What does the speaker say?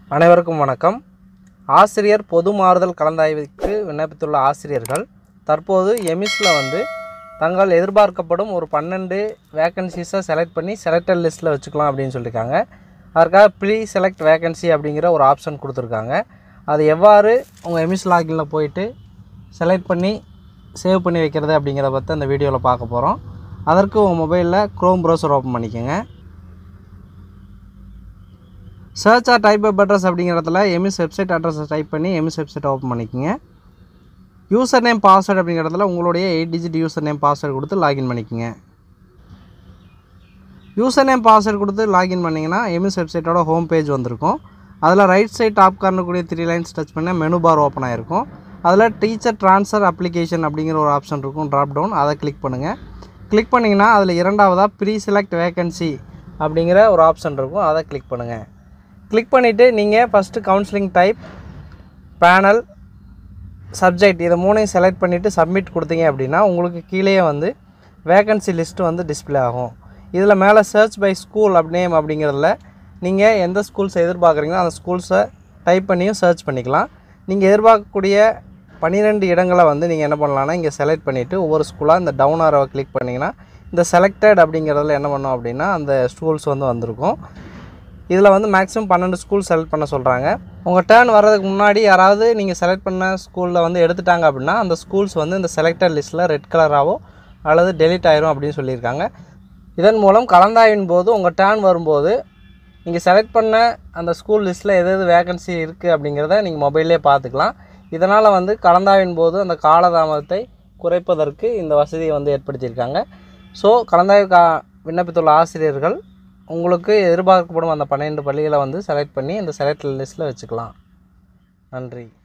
அனைவருக்கும் வணக்கம் ஆசிரியர் பொது மாறுதல் கலந்தாய்வுக்கு விண்ணப்பித்துள்ள ஆசிரியர்கள் தற்போது எமிஸில் வந்து தங்கள் எதிர்பார்க்கப்படும் ஒரு பன்னெண்டு வேக்கன்சிஸை செலக்ட் பண்ணி செலக்டட் லிஸ்ட்டில் வச்சுக்கலாம் அப்படின்னு சொல்லியிருக்காங்க அதற்காக ப்ரீ செலக்ட் வேக்கன்சி அப்படிங்கிற ஒரு ஆப்ஷன் கொடுத்துருக்காங்க அது எவ்வாறு உங்கள் எமிஸ் லாகினில் போயிட்டு செலக்ட் பண்ணி சேவ் பண்ணி வைக்கிறது அப்படிங்கிறத பற்றி அந்த வீடியோவில் பார்க்க போகிறோம் அதற்கு உங்கள் மொபைலில் க்ரோம் ப்ரௌசர் ஓப்பன் பண்ணிக்கோங்க search or type up address அப்படிங்கிற இடத்துல எமிஸ் வெப்சைட் அட்ரஸை டைப் பண்ணி எமிஸ் வெப்சைட்டை ஓப்பன் பண்ணிக்கோங்க யூசர் நேம் பாஸ்வேர்டு அப்படிங்கிற இடத்துல உங்களுடைய eight digit user name password கொடுத்து லாகின் பண்ணிக்கோங்க யூசர் நேம் பாஸ்வேர்டு கொடுத்து லாகின் பண்ணிங்கன்னா எமிஸ் வெப்சைட்டோட ஹோம் பேஜ் வந்திருக்கும் அதில் ரைட் சைட் டாப் கார்னர் கூடிய த்ரீ லைன்ஸ் டச் பண்ண மெனு பார் ஓப்பன் ஆகிருக்கும் அதில் டீச்சர் ட்ரான்ஸ்ஃபர் அப்ளிகேஷன் அப்படிங்கிற ஒரு ஆப்ஷன் இருக்கும் ட்ராப் டவுன் அதை கிளிக் பண்ணுங்கள் கிளிக் பண்ணிங்கன்னா அதில் இரண்டாவதாக ப்ரீ செலக்ட் வேகன்சி அப்படிங்கிற ஒரு ஆப்ஷன் இருக்கும் அதை கிளிக் பண்ணுங்கள் கிளிக் பண்ணிவிட்டு நீங்கள் first counselling type panel subject இதை மூணையும் செலக்ட் பண்ணிவிட்டு சப்மிட் கொடுத்தீங்க அப்படின்னா உங்களுக்கு கீழேயே வந்து வேகன்சி லிஸ்ட்டு வந்து டிஸ்ப்ளே ஆகும் இதில் மேலே search by school up name அப்படிங்கிறதுல நீங்கள் எந்த ஸ்கூல்ஸை எதிர்பார்க்குறீங்களோ அந்த ஸ்கூல்ஸை டைப் பண்ணியும் சர்ச் பண்ணிக்கலாம் நீங்கள் எதிர்பார்க்கக்கூடிய பன்னிரெண்டு இடங்களை வந்து நீங்கள் என்ன பண்ணலாம்னா இங்கே செலக்ட் பண்ணிவிட்டு ஒவ்வொரு ஸ்கூலாக இந்த டவுன் ஆரோவை கிளிக் பண்ணிங்கன்னா இந்த செலக்டட் அப்படிங்கிறதுல என்ன பண்ணோம் அப்படின்னா அந்த ஸ்கூல்ஸ் வந்து வந்திருக்கும் இதில் வந்து மேக்ஸிமம் பன்னெண்டு ஸ்கூல் செலக்ட் பண்ண சொல்கிறாங்க உங்கள் டேர்ன் வர்றதுக்கு முன்னாடி யாராவது நீங்கள் செலக்ட் பண்ண ஸ்கூலில் வந்து எடுத்துட்டாங்க அப்படின்னா அந்த ஸ்கூல்ஸ் வந்து இந்த செலக்டட் லிஸ்ட்டில் ரெட் கலராகவோ அல்லது டெலிட் ஆயிரும் அப்படின்னு சொல்லியிருக்காங்க இதன் மூலம் கலந்தாய்வின் போது உங்கள் டேர்ன் வரும்போது நீங்கள் செலக்ட் பண்ண அந்த ஸ்கூல் லிஸ்ட்டில் எது எது வேகன்சி இருக்குது அப்படிங்கிறத நீங்கள் மொபைல்லே பார்த்துக்கலாம் இதனால் வந்து கலந்தாய்வின் போது அந்த காலதாமதத்தை குறைப்பதற்கு இந்த வசதியை வந்து ஏற்படுத்தியிருக்காங்க ஸோ கலந்தாய்வு கா விண்ணப்பித்துள்ள ஆசிரியர்கள் உங்களுக்கு எதிர்பார்க்கப்படும் அந்த பன்னிரெண்டு பள்ளிகளை வந்து செலக்ட் பண்ணி இந்த செலக்ட் லிஸ்ட்டில் வச்சுக்கலாம் நன்றி